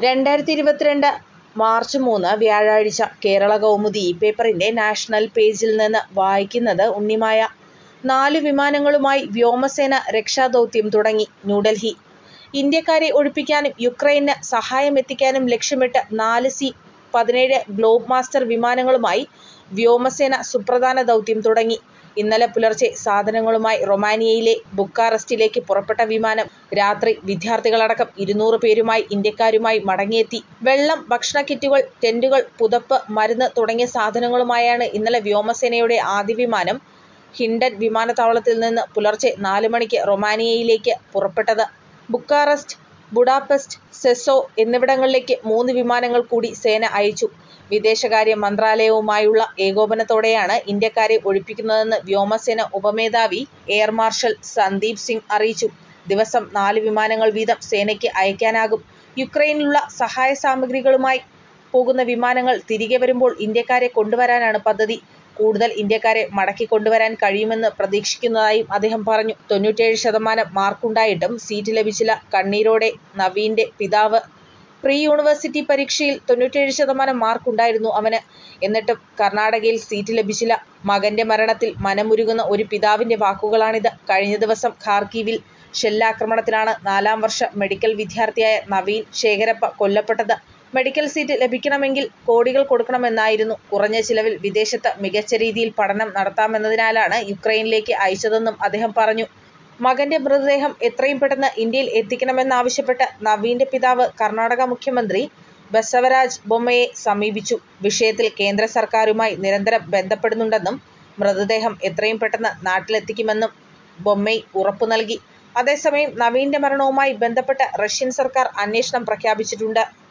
രണ്ടായിരത്തി ഇരുപത്തിരണ്ട് മാർച്ച് മൂന്ന് വ്യാഴാഴ്ച കേരള കൗമുദി പേപ്പറിൻ്റെ നാഷണൽ പേജിൽ നിന്ന് വായിക്കുന്നത് ഉണ്ണിമായ. നാലു വിമാനങ്ങളുമായി വ്യോമസേന രക്ഷാദൗത്യം തുടങ്ങി ന്യൂഡൽഹി ഇന്ത്യക്കാരെ ഒഴിപ്പിക്കാനും യുക്രൈന് സഹായമെത്തിക്കാനും ലക്ഷ്യമിട്ട് നാല് സി പതിനേഴ് ഗ്ലോബ് മാസ്റ്റർ വിമാനങ്ങളുമായി വ്യോമസേന സുപ്രധാന ദൗത്യം തുടങ്ങി. ഇന്നലെ പുലർച്ചെ സാധനങ്ങളുമായി റൊമാനിയയിലെ ബുക്കാറസ്റ്റിലേക്ക് പുറപ്പെട്ട വിമാനം രാത്രി വിദ്യാർത്ഥികളടക്കം ഇരുന്നൂറ് പേരുമായി ഇന്ത്യക്കാരുമായി മടങ്ങിയെത്തി. വെള്ളം, ഭക്ഷണക്കിറ്റുകൾ, ടെന്റുകൾ, പുതപ്പ്, മരുന്ന് തുടങ്ങിയ സാധനങ്ങളുമായാണ് ഇന്നലെ വ്യോമസേനയുടെ ആദ്യ വിമാനം ഹിൻഡൻ വിമാനത്താവളത്തിൽ നിന്ന് പുലർച്ചെ നാല് മണിക്ക് റൊമാനിയയിലേക്ക് പുറപ്പെട്ടത്. ബുക്കാറസ്റ്റ്, ബുഡാപെസ്റ്റ്, സെസോ എന്നിവിടങ്ങളിലേക്ക് മൂന്ന് വിമാനങ്ങൾ കൂടി സേന അയച്ചു. വിദേശകാര്യ മന്ത്രാലയവുമായുള്ള ഏകോപനത്തോടെയാണ് ഇന്ത്യക്കാരെ ഒഴിപ്പിക്കുന്നതെന്ന് വ്യോമസേന ഉപമേധാവി എയർ മാർഷൽ സന്ദീപ് സിംഗ് അറിയിച്ചു. ദിവസം നാല് വിമാനങ്ങൾ വീതം സേനയ്ക്ക് അയക്കാനാകും. യുക്രൈനിലുള്ള സഹായസാമഗ്രികളുമായി പോകുന്ന വിമാനങ്ങൾ തിരികെ വരുമ്പോൾ ഇന്ത്യക്കാരെ കൊണ്ടുവരാനാണ് പദ്ധതി. കൂടുതൽ ഇന്ത്യക്കാരെ മടക്കിക്കൊണ്ടുവരാൻ കഴിയുമെന്ന് പ്രതീക്ഷിക്കുന്നതായും അദ്ദേഹം പറഞ്ഞു. തൊണ്ണൂറ്റേഴ് ശതമാനം മാർക്കുണ്ടായിട്ടും സീറ്റ് ലഭിച്ചില്ല കണ്ണീരോടെ നവീന്റെ പിതാവ് പ്രീ യൂണിവേഴ്സിറ്റി പരീക്ഷയിൽ തൊണ്ണൂറ്റേഴ് ശതമാനം മാർക്കുണ്ടായിരുന്നു അവന്. എന്നിട്ടും കർണാടകയിൽ സീറ്റ് ലഭിച്ചില്ല. മകന്റെ മരണത്തിൽ മനമുരുകുന്ന ഒരു പിതാവിന്റെ വാക്കുകളാണിത്. കഴിഞ്ഞ ദിവസം ഖാർക്കീവിൽ ഷെല്ലാക്രമണത്തിലാണ് നാലാം വർഷ മെഡിക്കൽ വിദ്യാർത്ഥിയായ നവീൻ ശേഖരപ്പ കൊല്ലപ്പെട്ടത്. മെഡിക്കൽ സീറ്റ് ലഭിക്കണമെങ്കിൽ കോടികൾ കൊടുക്കണമെന്നായിരുന്നു. കുറഞ്ഞ ചിലവിൽ വിദേശത്ത് മികച്ച രീതിയിൽ പഠനം നടത്താമെന്നതിനാലാണ് യുക്രൈനിലേക്ക് അയച്ചതെന്നും അദ്ദേഹം പറഞ്ഞു. മകന്റെ മൃതദേഹം എത്രയും പെട്ടെന്ന് ഇന്ത്യയിൽ എത്തിക്കണമെന്നാവശ്യപ്പെട്ട് നവീന്റെ പിതാവ് കർണാടക മുഖ്യമന്ത്രി ബസവരാജ് ബൊമ്മയെ സമീപിച്ചു. വിഷയത്തിൽ കേന്ദ്ര സർക്കാരുമായി നിരന്തരം ബന്ധപ്പെടുന്നുണ്ടെന്നും മൃതദേഹം എത്രയും പെട്ടെന്ന് നാട്ടിലെത്തിക്കുമെന്നും ബൊമ്മൈ ഉറപ്പു നൽകി. അതേസമയം നവീന്റെ മരണവുമായി ബന്ധപ്പെട്ട് റഷ്യൻ സർക്കാർ അന്വേഷണം പ്രഖ്യാപിച്ചിട്ടുണ്ട്.